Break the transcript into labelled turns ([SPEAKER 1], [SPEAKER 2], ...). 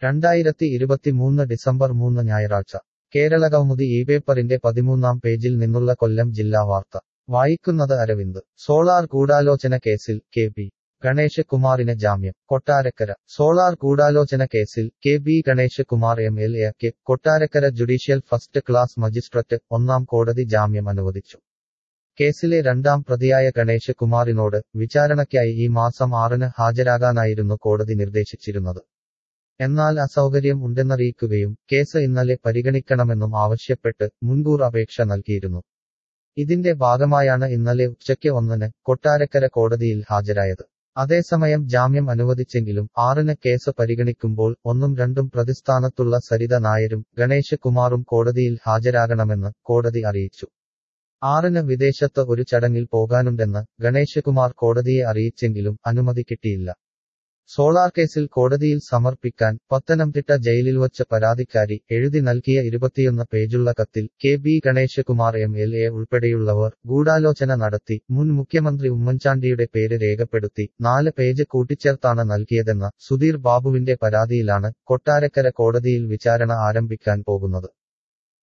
[SPEAKER 1] രണ്ടായിരത്തി ഇരുപത്തിമൂന്ന് ഡിസംബർ മൂന്ന് ഞായറാഴ്ച കേരളകൗമുദി ഈ പേപ്പറിന്റെ പതിമൂന്നാം പേജിൽ നിന്നുള്ള കൊല്ലം ജില്ലാ വാർത്ത വായിക്കുന്നത് അരവിന്ദ് സോളാർ ഗൂഢാലോചന കേസിൽ കെ പി ഗണേഷ് കുമാറിന് ജാമ്യം കൊട്ടാരക്കര സോളാർ ഗൂഢാലോചന കേസിൽ K B Ganesh Kumar M L എക്ക് Kottarakkara judicial first class magistrate ഒന്നാം കോടതി ജാമ്യം അനുവദിച്ചു കേസിലെ രണ്ടാം പ്രതിയായ ഗണേഷ് കുമാറിനോട് വിചാരണയ്ക്കായി ഈ മാസം ആറിന് ഹാജരാകാനായിരുന്നു കോടതി നിർദ്ദേശിച്ചിരുന്നത് എന്നാൽ അസൗകര്യം ഉണ്ടെന്നറിയിക്കുകയും കേസ് ഇന്നലെ പരിഗണിക്കണമെന്നും ആവശ്യപ്പെട്ട് മുൻകൂർ അപേക്ഷ നൽകിയിരുന്നു ഇതിന്റെ ഭാഗമായാണ് ഇന്നലെ ഉച്ചയ്ക്ക് ഒന്നിന് കൊട്ടാരക്കര കോടതിയിൽ ഹാജരായത് അതേസമയം ജാമ്യം അനുവദിച്ചെങ്കിലും ആറിന് കേസ് പരിഗണിക്കുമ്പോൾ ഒന്നും രണ്ടും പ്രതിസ്ഥാനത്തുള്ള സരിത നായരും ഗണേഷ് കുമാറും കോടതിയിൽ ഹാജരാകണമെന്ന് കോടതി അറിയിച്ചു ആറിന് വിദേശത്ത് ഒരു ചടങ്ങിൽ പോകാനുണ്ടെന്ന് ഗണേഷ് കുമാർ കോടതിയെ അറിയിച്ചെങ്കിലും അനുമതി കിട്ടിയില്ല സോളാർ കേസിൽ കോടതിയിൽ സമർപ്പിക്കാൻ പത്തനംതിട്ട ജയിലിൽ വച്ച പരാതിക്കാരി എഴുതി നൽകിയ ഇരുപത്തിയൊന്ന് പേജുള്ള കത്തിൽ K B Ganeshakumar M L A ഉൾപ്പെടെയുള്ളവർ ഗൂഢാലോചന നടത്തി മുൻ മുഖ്യമന്ത്രി ഉമ്മൻചാണ്ടിയുടെ പേര് രേഖപ്പെടുത്തി നാല് പേജ് കൂട്ടിച്ചേർത്താണ് നൽകിയതെന്ന സുധീർ ബാബുവിന്റെ പരാതിയിലാണ് കൊട്ടാരക്കര കോടതിയിൽ വിചാരണ ആരംഭിക്കാൻ പോകുന്നത്